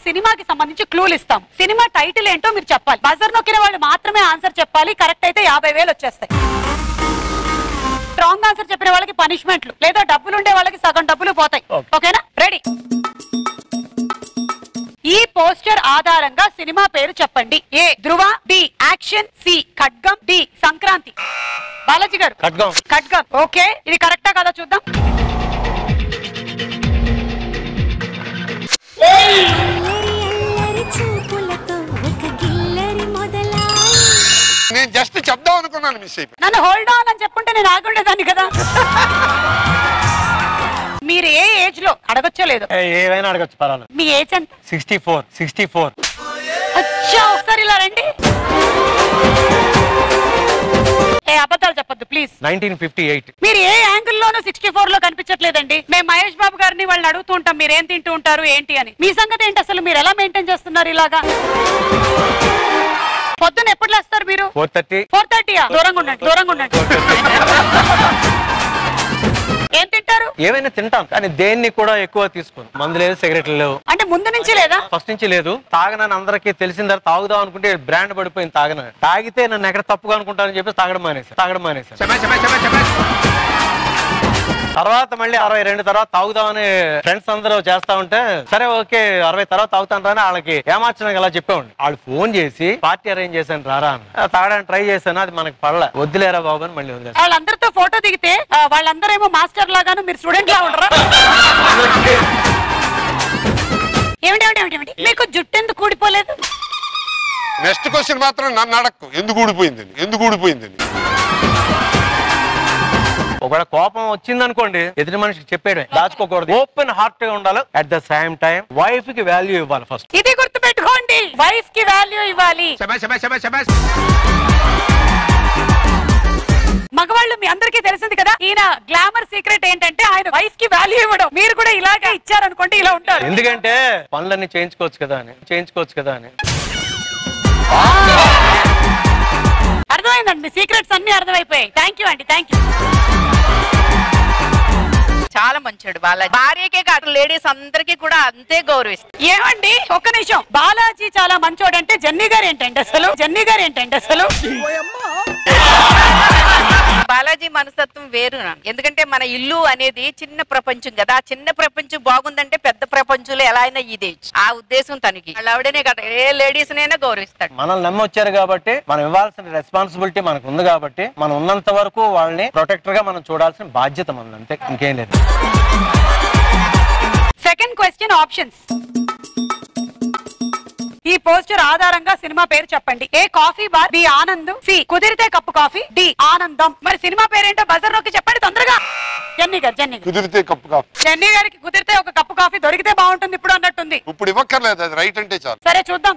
సినిమాకి సంబంధించి క్లూలు ఇస్తాం సినిమా టైటిల్ ఏంటో మీరు చెప్పాలి బజర్ నొక్కిన వాళ్ళు మాత్రమే ఆన్సర్ చెప్పాలి కరెక్ట్ అయితే యాభై వేలు వచ్చేస్తాయి స్ట్రాంగ్ ఆన్సర్ చెప్పిన వాళ్ళకి పనిష్మెంట్లు లేదా డబ్బులు ఉండే వాళ్ళకి సగం డబ్బులు పోతాయి ఓకేనా రెడీ ఈ పోస్టర్ ఆధారంగా సినిమా పేరు చెప్పండి A Dhruva B action C Khadgam D Sankranthi Balaji గారు ఖడ్గం ఖడ్గం ఓకే ఇది కరెక్టా కదా చూద్దాం నేను జస్ట్ చెప్దాం అనుకున్నాను మిస్ అయిపోయి నన్ను హోల్డ్ ఆన్ అని చెప్పుంటే నేను ఆగుండేదాన్ని కదా మీరు ఏ ఏజ్ లో అడగొచ్చో లేదు ఏ, ఏవైనా అడగచ్చు పర్వాలేదు మీ ఏజ్ ఎంత సిక్స్టీ ఫోర్ సిక్స్టీ ఫోర్ అచ్చా ఒకసారి ఇలా రండి ఏ అబద్ధాలు చెప్పొద్దు ప్లీజ్ నైన్టీన్ ఫిఫ్టీ ఎయిట్ మీరు ఏ యాంగిల్ లోనూ సిక్స్టీ ఫోర్ లో కనిపించట్లేదండి మేము మహేష్ బాబు గారిని వాళ్ళని అడుగుతూ ఉంటాం మీరు ఏం తింటూ ఉంటారు ఏంటి అని మీ సంగతి ఏంటి అసలు మీరు ఎలా మెయింటైన్ చేస్తున్నారు ఇలాగా పొద్దున ఎప్పుడు లేస్తారు మీరు ఫోర్ థర్టీ ఫోర్ థర్టీయా దూరంగా ఉండండి దూరంగా ఉండండి ఏం తింటారు ఏవైనా తింటాం కానీ దేన్ని కూడా ఎక్కువ తీసుకోను మందు లేదు సిగరెట్లు లేవు అంటే ముందు నుంచి లేదా ఫస్ట్ నుంచి లేదు తాగనని అందరికీ తెలిసిన తర్వాత తాగుదాం అనుకుంటే బ్రాండ్ పడిపోయింది తాగన తాగితే నన్ను ఎక్కడ తప్పుగా అనుకుంటారని చెప్పి తాగడం మానేసి తాగడం మానేసి తర్వాత మళ్ళీ అరవై రెండు తర్వాత తాగుదామని ఫ్రెండ్స్ అందరూ చేస్తా ఉంటే సరే ఓకే అరవై తర్వాత తాగుతాను రాని వాళ్ళకి ఏమార్చడానికి అలా చెప్పేవాడిని వాళ్ళు ఫోన్ చేసి పార్టీ అరేంజ్ చేశాను రారా అని ఆ, తాగడానికి ట్రై చేశాను అది మనకి పడలే వద్దులేరా బాబు అని మళ్ళీ వదిలేసాను వాళ్ళందరితో ఫోటో దిగితే ఆ, వాళ్ళందరూ ఏమో మాస్టర్ లాగాను మీరు స్టూడెంట్ లా ఉండరా ఏమిటి ఏమిటి ఏమిటి ఏమిటి మీకు జుట్టు ఎందుకు కూడిపోలేదు నెక్స్ట్ క్వశ్చన్ మాత్రం నన్ను అడక్కు ఎందుకు ఊడిపోయిందని ఎందుకు ఊడిపోయిందని ఒకవేళ కోపం వచ్చింది అనుకోండి ఎదుటి మనిషికి చెప్పేయడం దాచుకోకూడదు ఓపెన్ హార్ట్ గా ఉండాలి at the same time wife కి వాల్యూ ఇవ్వాలి ఫస్ట్ ఇది గుర్తు పెట్టుకోండి వైఫ్ కి వాల్యూ ఇవ్వాలి మగవాళ్ళు మీ అందరికీ తెలిసింది కదా ఈయన గ్లామర్ సీక్రెట్ ఏంటంటే ఆయన వైఫ్ కి వాల్యూ ఇవ్వడం మీరు కూడా ఇలాగే ఇచ్చారనుకోండి ఇలా ఉంటారు ఎందుకంటే పనులన్నీ చేయించుకోవచ్చు కదా అని చేయించుకోవచ్చు కదా అని అర్థమైందండి మీ సీక్రెట్స్ అన్ని అర్థమైపోయాయి థ్యాంక్ యూ అండి థ్యాంక్ యూ చాలా మంచోడు బాలాజీ భార్యకే కాదు లేడీస్ అందరికీ కూడా అంతే గౌరవిస్తారు ఏమండి ఒక్క నిమిషం బాలాజీ చాలా మంచోడంటే జెన్నీ గారు ఏంటంటే అసలు జెన్నీ గారు ఏంటంటే అసలు బాలాజీ మనస్తత్వం వేరు నా. ఎందుకంటే మన ఇల్లు అనేది చిన్న ప్రపంచం కదా ఆ చిన్న ప్రపంచం బాగుందంటే పెద్ద ప్రపంచంలో ఎలా అయినా ఇదే ఆ ఉద్దేశం తనకి వాళ్ళ ఆవిడనే కదా ఏ లేడీస్ నైనా గౌరవిస్తాడు మనల్ని నమ్మి వచ్చారు కాబట్టి మనం ఇవ్వాల్సిన రెస్పాన్సిబిలిటీ మనకు ఉంది కాబట్టి మనం ఉన్నంత వరకు వాళ్ళని ప్రొటెక్టర్ గా మనం చూడాల్సిన బాధ్యత మనది అంతే ఇంకేం లేదు సెకండ్ క్వశ్చన్ ఆప్షన్స్ ఈ పోస్టర్ ఆధారంగా సినిమా పేరు చెప్పండి A coffee bar B Anand C Kudirithe Kappu coffee D Anandam మరి సినిమా పేరేంటో బజర్ నొక్కి చెప్పండి తొందరగా జెన్నీ గారు జెన్నీ గారు కుదిరితే కప్పు కాపు జెన్నీ గారికి కుదిరితే ఒక కప్పు కాఫీ దొరికితే బాగుంటుంది ఇప్పుడు అన్నట్టుంది ఇప్పుడు ఇవ్వక్కర్లేదు అది రైట్ అంటే చాలు సరే చూద్దాం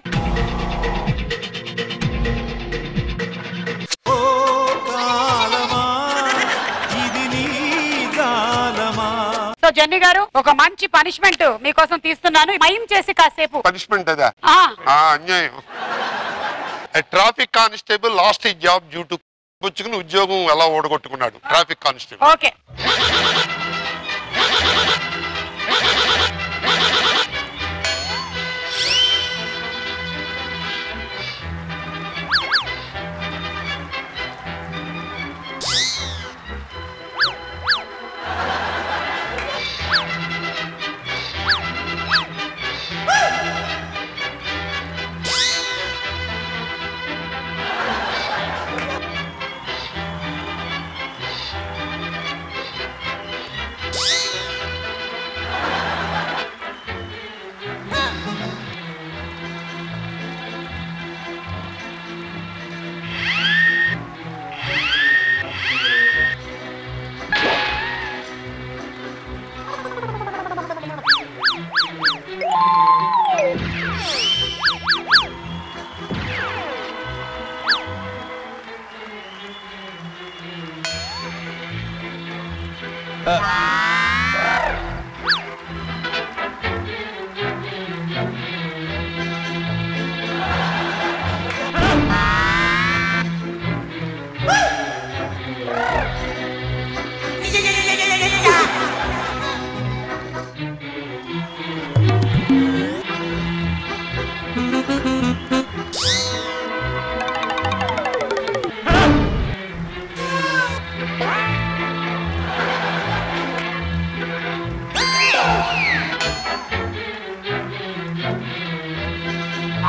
సో జెన్నీ గారు ఒక మంచి పనిష్మెంట్ మీకోసం తీస్తున్నాను మయం చేసి కాసేపు పనిష్మెంట్ అదా ఆ ఆ, అన్యాయం ట్రాఫిక్ కానిస్టేబుల్ లాస్ట్ ఈ జాబ్ డ్యూ టు పుచ్చుకుని ఉద్యోగం ఎలా ఓడగొట్టుకున్నాడు ట్రాఫిక్ కానిస్టేబుల్ ఓకే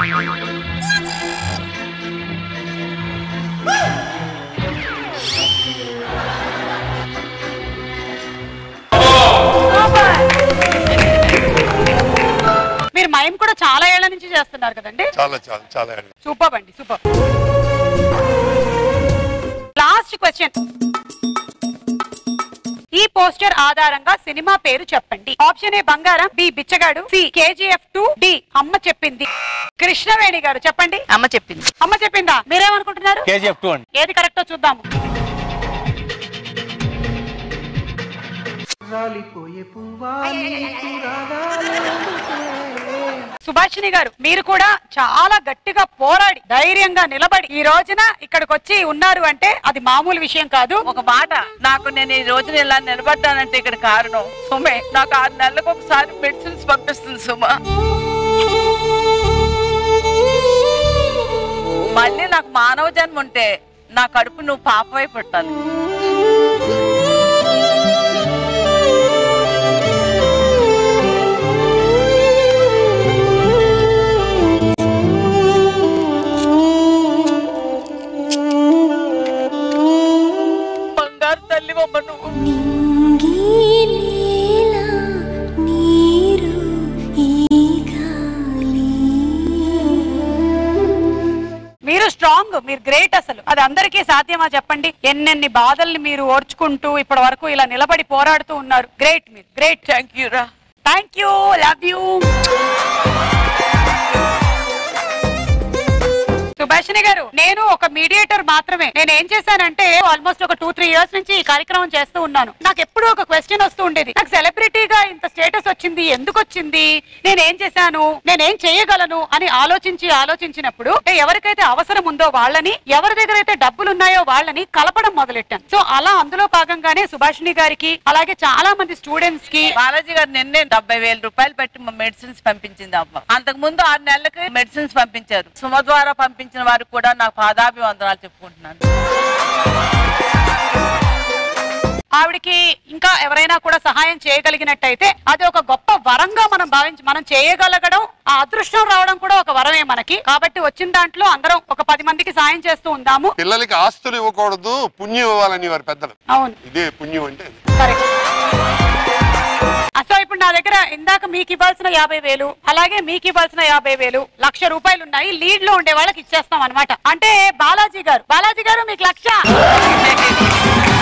మీరు మైమ్ కూడా చాలా ఏళ్ల నుంచి చేస్తున్నారు కదండి చాలా చాలా చాలా అండి సూపర్ అండి సూపర్ లాస్ట్ క్వశ్చన్ ఈ పోస్టర్ ఆధారంగా సినిమా పేరు చెప్పండి ఆప్షన్ ఏ బంగారం బి బిచ్చగాడు సి కేజీఎఫ్ టూ డి అమ్మ చెప్పింది కృష్ణవేణి గారు చెప్పండి అమ్మ చెప్పింది అమ్మ చెప్పిందా మీరేమనుకుంటున్నారు కేజీఎఫ్ టూ అండి ఏది కరెక్టో చూద్దాము రాలిపోయే పువ్వా నీకు రాగాలందుకే. సుభాషిణి గారు మీరు కూడా చాలా గట్టిగా పోరాడి ధైర్యంగా నిలబడి ఈ రోజున ఇక్కడికి వచ్చి ఉన్నారు అంటే అది మామూలు విషయం కాదు ఒక మాట నాకు నేను ఈ రోజున ఇలా నిలబడ్డానంటే ఇక్కడ కారణం సుమే నాకు ఆరు నెలలకు ఒకసారి మెడిసిన్స్ పంపిస్తుంది సుమ మళ్ళీ నాకు మానవ జన్మ ఉంటే నా కడుపు నువ్వు పాపమై పుట్టాలి బంగారు తల్లి బొమ్మ నువ్వు నింగినేల నీరు ఈ గాలి మీరు స్ట్రాంగ్ మీరు గ్రేట్ అసలు అది అందరికీ సాధ్యమా చెప్పండి ఎన్నెన్ని బాధల్ని మీరు ఓర్చుకుంటూ ఇప్పటి వరకు ఇలా నిలబడి పోరాడుతూ ఉన్నారు గ్రేట్ మీరు గ్రేట్ థ్యాంక్ యూ రా thank you love you Subhashini గారు నేను ఒక మీడియేటర్ మాత్రమే నేను ఏం చేశానంటే ఆల్మోస్ట్ ఒక టూ త్రీ ఇయర్స్ నుంచి ఈ కార్యక్రమం చేస్తూ ఉన్నాను నాకు ఎప్పుడూ ఒక క్వశ్చన్ వస్తూ ఉండేది నాకు సెలబ్రిటీగా ఇంత స్టేటస్ వచ్చింది ఎందుకు వచ్చింది నేను ఏం చేశాను నేనేం చేయగలను అని ఆలోచించి ఆలోచించినప్పుడు అంటే ఎవరికైతే అవసరం ఉందో వాళ్ళని ఎవరి దగ్గర అయితే డబ్బులు ఉన్నాయో వాళ్ళని కలపడం మొదలెట్టాను సో అలా అందులో భాగంగానే సుభాషిణి గారికి అలాగే చాలా మంది స్టూడెంట్స్ కి బాలాజీ గారు నిన్నే డెబ్బై వేల రూపాయలు పెట్టి మా మెడిసిన్స్ పంపించింది అమ్మ అంతకు ముందు ఆరు నెలలకి మెడిసిన్స్ పంపించారు సుమ ద్వారా పంపించిన వారికి కూడా నాకు పాదాభివందనాలు చెప్పుకుంటున్నాను ఆవిడకి ఇంకా ఎవరైనా కూడా సహాయం చేయగలిగినట్టయితే అది ఒక గొప్ప వరంగా మనం భావించి మనం చేయగలగడం ఆ అదృష్టం రావడం కూడా ఒక వరమే మనకి కాబట్టి వచ్చిన దాంట్లో అందరం ఒక పది మందికి సాయం చేస్తూ ఉందాము పిల్లలకి ఆస్తులు ఇవ్వకూడదు పుణ్యం ఇవ్వాలని వారి పెద్దలు అవును ఇదే పుణ్యం అంటే అది. కరెక్ట్ సో ఇప్పుడు నా దగ్గర ఇందాక మీకు ఇవ్వాల్సిన యాభై వేలు అలాగే మీకు ఇవ్వాల్సిన యాభై వేలు లక్ష రూపాయలు ఉన్నాయి లీడ్ లో ఉండే వాళ్ళకి ఇచ్చేస్తాం అనమాట అంటే బాలాజీ గారు బాలాజీ గారు మీకు లక్ష